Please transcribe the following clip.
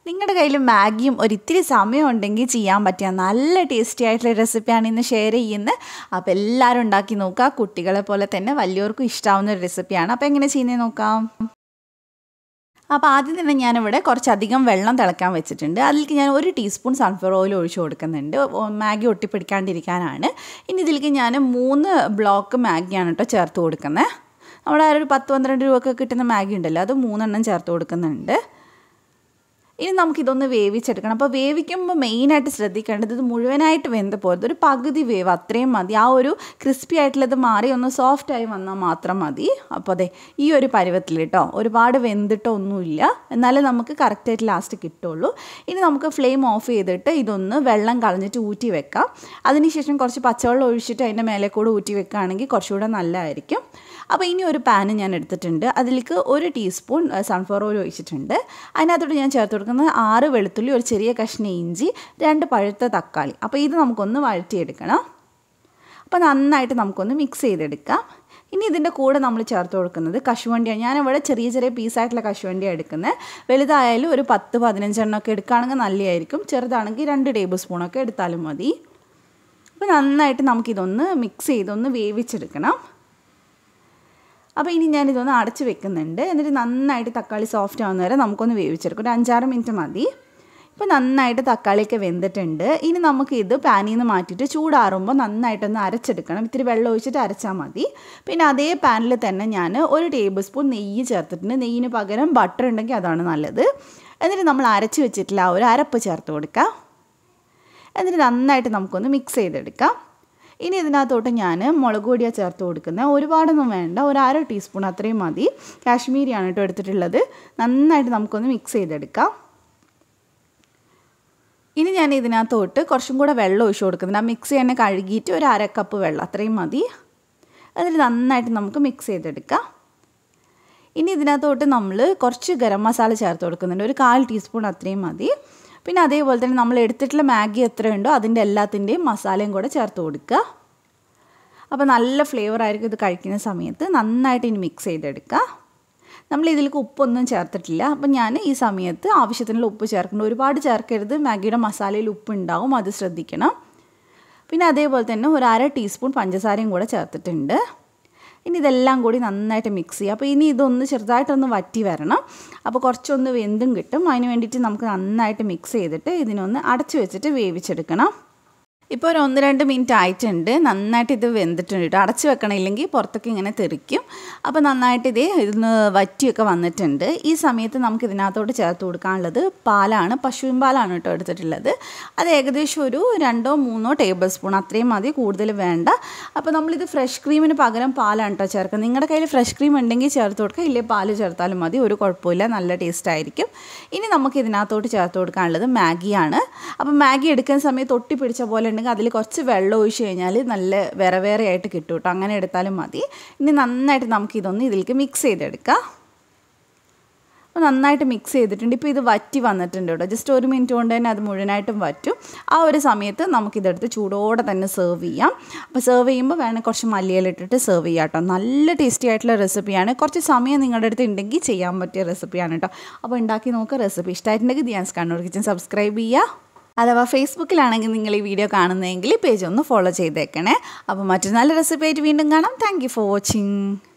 നിങ്ങളുടെ കയ്യിൽ മാഗിയും ഒരിത്തിരി സമയം ഉണ്ടെങ്കിൽ ചെയ്യാൻ പറ്റിയ നല്ല ടേസ്റ്റി ആയിട്ടുള്ള റെസിപ്പിയാണ് ഇന്ന് ഷെയർ ചെയ്യുന്നത് അപ്പോൾ എല്ലാവരും ഉണ്ടാക്കി നോക്കുക കുട്ടികളെ പോലെ തന്നെ വലിയവർക്കും ഇഷ്ടാവുന്ന ഒരു റെസിപ്പിയാണ് അപ്പോൾ എങ്ങനെ ചെയ്യുന്നത് നോക്കാം അപ്പോൾ ആദ്യം തന്നെ ഞാനിവിടെ കുറച്ചധികം വെള്ളം തിളക്കാൻ വെച്ചിട്ടുണ്ട് അതിലേക്ക് ഞാൻ ഒരു ടീസ്പൂൺ സൺഫ്ലവർ ഓയിൽ ഒഴിച്ചു കൊടുക്കുന്നുണ്ട് മാഗി ഒട്ടിപ്പിടിക്കാണ്ടിരിക്കാനാണ് ഇനി ഇതിലേക്ക് ഞാൻ മൂന്ന് ബ്ലോക്ക് മാഗിയാണ് കേട്ടോ ചേർത്ത് കൊടുക്കുന്നത് നമ്മുടെ ആ ഒരു പത്ത് പന്ത്രണ്ട് രൂപയൊക്കെ കിട്ടുന്ന മാഗി ഉണ്ടല്ലോ അത് മൂന്നെണ്ണം ചേർത്ത് കൊടുക്കുന്നുണ്ട് ഇനി നമുക്കിതൊന്ന് വേവിച്ചെടുക്കണം അപ്പോൾ വേവിക്കുമ്പോൾ മെയിനായിട്ട് ശ്രദ്ധിക്കേണ്ടത് ഇത് മുഴുവനായിട്ട് വെന്ത് പോകരുത് ഒരു പകുതി വേവ് അത്രയും മതി ആ ഒരു ക്രിസ്പി ആയിട്ടുള്ളത് മാറി ഒന്ന് സോഫ്റ്റായി വന്നാൽ മാത്രം മതി അപ്പോൾ അതെ ഈ ഒരു പരുവത്തിൽ കേട്ടോ ഒരുപാട് വെന്തിട്ടോ ഒന്നുമില്ല എന്നാലേ നമുക്ക് കറക്റ്റായിട്ട് ലാസ്റ്റ് കിട്ടുള്ളൂ ഇനി നമുക്ക് ഫ്ലെയിം ഓഫ് ചെയ്തിട്ട് ഇതൊന്ന് വെള്ളം കളഞ്ഞിട്ട് ഊറ്റി വെക്കാം അതിനുശേഷം കുറച്ച് പച്ചവെള്ളം ഒഴിച്ചിട്ട് അതിൻ്റെ മേലെ കൂടെ ഊറ്റി വെക്കുകയാണെങ്കിൽ കുറച്ചുകൂടെ നല്ലതായിരിക്കും അപ്പോൾ ഇനി ഒരു പാന് ഞാൻ എടുത്തിട്ടുണ്ട് അതിലേക്ക് ഒരു ടീസ്പൂൺ സൺഫ്ലവർ ഓയിൽ ഒഴിച്ചിട്ടുണ്ട് അതിനകത്തോട്ട് ഞാൻ ചേർത്ത് കൊടുക്കുന്നത് ആറ് വെളുത്തുള്ളി ഒരു ചെറിയ കഷ്ണം ഇഞ്ചി രണ്ട് പഴുത്ത തക്കാളി അപ്പോൾ ഇത് നമുക്കൊന്ന് വഴറ്റിയെടുക്കണം അപ്പോൾ നന്നായിട്ട് നമുക്കൊന്ന് മിക്സ് ചെയ്തെടുക്കാം ഇനി ഇതിൻ്റെ കൂടെ നമ്മൾ ചേർത്ത് കൊടുക്കുന്നത് കശുവണ്ടിയാണ് ഞാനിവിടെ ചെറിയ ചെറിയ പീസായിട്ടുള്ള കശുവണ്ടിയാണ് എടുക്കുന്നത് വലുതായാലും ഒരു പത്ത് പതിനഞ്ചെണ്ണമൊക്കെ എടുക്കുകയാണെങ്കിൽ നല്ലതായിരിക്കും ചെറുതാണെങ്കിൽ രണ്ട് ടേബിൾ സ്പൂണൊക്കെ എടുത്താലും മതി അപ്പോൾ നന്നായിട്ട് നമുക്കിതൊന്ന് മിക്സ് ചെയ്തൊന്ന് വേവിച്ചെടുക്കണം അപ്പോൾ ഇനി ഞാനിതൊന്ന് അടച്ച് വെക്കുന്നുണ്ട് എന്നിട്ട് നന്നായിട്ട് തക്കാളി സോഫ്റ്റ് ആവുന്ന വരെ നമുക്കൊന്ന് വേവിച്ചെടുക്കും ഒരു അഞ്ചാറ് മിനിറ്റ് മതി ഇപ്പോൾ നന്നായിട്ട് തക്കാളിയൊക്കെ വെന്തിട്ടുണ്ട് ഇനി നമുക്ക് ഇത് പാനിൽ നിന്ന് മാറ്റിയിട്ട് ചൂടാറുമ്പോൾ നന്നായിട്ടൊന്ന് അരച്ചെടുക്കണം ഇത്തിരി വെള്ളം ഒഴിച്ചിട്ട് അരച്ചാൽ മതി പിന്നെ അതേ പാനിൽ തന്നെ ഞാൻ ഒരു ടേബിൾ സ്പൂൺ നെയ്യ് ചേർത്തിട്ടുണ്ട് നെയ്യിന് പകരം ബട്ടർ ഉണ്ടെങ്കിൽ അതാണ് നല്ലത് എന്നിട്ട് നമ്മൾ അരച്ച് വെച്ചിട്ടില്ല ഒരു അരപ്പ് ചേർത്ത് കൊടുക്കുക എന്നിട്ട് നന്നായിട്ട് നമുക്കൊന്ന് മിക്സ് ചെയ്തെടുക്കാം ഇനി ഇതിനകത്തോട്ട് ഞാൻ മുളക് പൊടിയാണ് ചേർത്ത് കൊടുക്കുന്നത് ഒരുപാടൊന്നും വേണ്ട ഒരു അര ടീസ്പൂൺ അത്രയും മതി കാശ്മീരിയാണ് കേട്ടോ എടുത്തിട്ടുള്ളത് നന്നായിട്ട് നമുക്കൊന്ന് മിക്സ് ചെയ്തെടുക്കാം ഇനി ഞാൻ ഇതിനകത്തോട്ട് കുറച്ചും കൂടെ വെള്ളം ഒഴിച്ചു കൊടുക്കുന്നുണ്ട് ആ മിക്സി തന്നെ കഴുകിയിട്ട് ഒരു അര കപ്പ് വെള്ളം അത്രയും മതി എന്നിട്ട് നന്നായിട്ട് നമുക്ക് മിക്സ് ചെയ്തെടുക്കാം ഇനി ഇതിനകത്തോട്ട് നമ്മൾ കുറച്ച് ഗരം മസാല ചേർത്ത് കൊടുക്കുന്നുണ്ട് ഒരു കാൽ ടീസ്പൂൺ അത്രയും മതി പിന്നെ അതേപോലെ തന്നെ നമ്മൾ എടുത്തിട്ടുള്ള മാഗി എത്രയുണ്ടോ അതിൻ്റെ എല്ലാത്തിൻ്റെയും മസാലയും കൂടെ ചേർത്ത് കൊടുക്കുക അപ്പോൾ നല്ല ഫ്ലേവർ ആയിരിക്കും ഇത് കഴിക്കുന്ന സമയത്ത് നന്നായിട്ട് ഇനി മിക്സ് ചെയ്തെടുക്കുക നമ്മൾ ഇതിലേക്ക് ഉപ്പൊന്നും ചേർത്തിട്ടില്ല അപ്പം ഞാൻ ഈ സമയത്ത് ആവശ്യത്തിനുള്ള ഉപ്പ് ചേർക്കണം ഒരുപാട് ചേർക്കരുത് മാഗിയുടെ മസാലയിൽ ഉപ്പ് ഉണ്ടാവും അത് ശ്രദ്ധിക്കണം പിന്നെ അതേപോലെ തന്നെ ഒരു അര ടീസ്പൂൺ പഞ്ചസാരയും കൂടെ ചേർത്തിട്ടുണ്ട് ഇനി ഇതെല്ലാം കൂടി നന്നായിട്ട് മിക്സ് ചെയ്യുക അപ്പോൾ ഇനി ഇതൊന്ന് ചെറുതായിട്ടൊന്ന് വറ്റി വരണം അപ്പോൾ കുറച്ചൊന്ന് വെന്തും കിട്ടും അതിന് വേണ്ടിയിട്ട് നമുക്ക് നന്നായിട്ട് മിക്സ് ചെയ്തിട്ട് ഇതിനൊന്ന് അടച്ചു വെച്ചിട്ട് വേവിച്ചെടുക്കണം ഇപ്പോൾ ഒരു ഒന്ന് രണ്ട് മിനിറ്റ് ആയിട്ടുണ്ട് നന്നായിട്ട് ഇത് വെന്തിട്ടുണ്ട് കേട്ടോ അടച്ചു വെക്കണം ഇല്ലെങ്കിൽ പുറത്തൊക്കെ ഇങ്ങനെ തെറിക്കും അപ്പോൾ നന്നായിട്ട് ഇതേ ഇതൊന്ന് വറ്റിയൊക്കെ വന്നിട്ടുണ്ട് ഈ സമയത്ത് നമുക്ക് ഇതിനകത്തോട്ട് ചേർത്ത് കൊടുക്കാനുള്ളത് പാലാണ് പശുവിൻ പാലാണ് കേട്ടോ എടുത്തിട്ടുള്ളത് അത് ഏകദേശം ഒരു രണ്ടോ മൂന്നോ ടേബിൾ സ്പൂൺ അത്രയും മതി കൂടുതൽ വേണ്ട അപ്പോൾ നമ്മളിത് ഫ്രഷ് ക്രീമിന് പകരം പാലാണ് കേട്ടോ ചേർക്കുക നിങ്ങളുടെ കയ്യിൽ ഫ്രഷ് ക്രീം ഉണ്ടെങ്കിൽ ചേർത്ത് കൊടുക്കുക ഇല്ലേ പാല് ചേർത്താലും മതി ഒരു കുഴപ്പമില്ല നല്ല ടേസ്റ്റ് ആയിരിക്കും ഇനി നമുക്ക് ഇതിനകത്തോട്ട് ചേർത്ത് കൊടുക്കാനുള്ളത് മാഗിയാണ് അപ്പോൾ മാഗി എടുക്കുന്ന സമയത്ത് ഒട്ടി പിടിച്ച പോലെ ഉണ്ടെങ്കിൽ അതിൽ കുറച്ച് വെള്ളം ഒഴിച്ച് കഴിഞ്ഞാൽ നല്ല വേറെ വേറെ ആയിട്ട് കിട്ടും കേട്ടോ അങ്ങനെ എടുത്താലും മതി ഇനി നന്നായിട്ട് നമുക്കിതൊന്ന് ഇതിലേക്ക് മിക്സ് ചെയ്തെടുക്കാം അപ്പോൾ നന്നായിട്ട് മിക്സ് ചെയ്തിട്ടുണ്ട് ഇപ്പോൾ ഇത് വറ്റി വന്നിട്ടുണ്ട് കേട്ടോ ജസ്റ്റ് ഒരു മിനിറ്റ് കൊണ്ട് തന്നെ അത് മുഴുവനായിട്ടും വറ്റും ആ ഒരു സമയത്ത് നമുക്കിതെടുത്ത് ചൂടോടെ തന്നെ സെർവ് ചെയ്യാം അപ്പോൾ സെർവ് ചെയ്യുമ്പോൾ വേണമെങ്കിൽ കുറച്ച് മല്ലിയിലിട്ടിട്ട് സെർവ് ചെയ്യാം കേട്ടോ നല്ല ടേസ്റ്റി ആയിട്ടുള്ള റെസിപ്പിയാണ് കുറച്ച് സമയം നിങ്ങളുടെ അടുത്ത് ഉണ്ടെങ്കിൽ ചെയ്യാൻ പറ്റിയ റെസിപ്പിയാണ് കേട്ടോ അപ്പോൾ ഉണ്ടാക്കി നോക്കുക റെസിപ്പി ഇഷ്ടമായിട്ടുണ്ടെങ്കിൽ ധ്യാൻസ് കണ്ണൂർ കിച്ചൻ സബ്സ്ക്രൈബ് ചെയ്യുക അഥവാ ഫേസ്ബുക്കിലാണെങ്കിൽ നിങ്ങൾ ഈ വീഡിയോ കാണുന്നതെങ്കിൽ പേജ് ഒന്ന് ഫോളോ ചെയ്തേക്കണേ അപ്പോൾ മറ്റൊരു നല്ല റെസിപ്പി ആയിട്ട് വീണ്ടും കാണാം താങ്ക് ഫോർ വാച്ചിങ്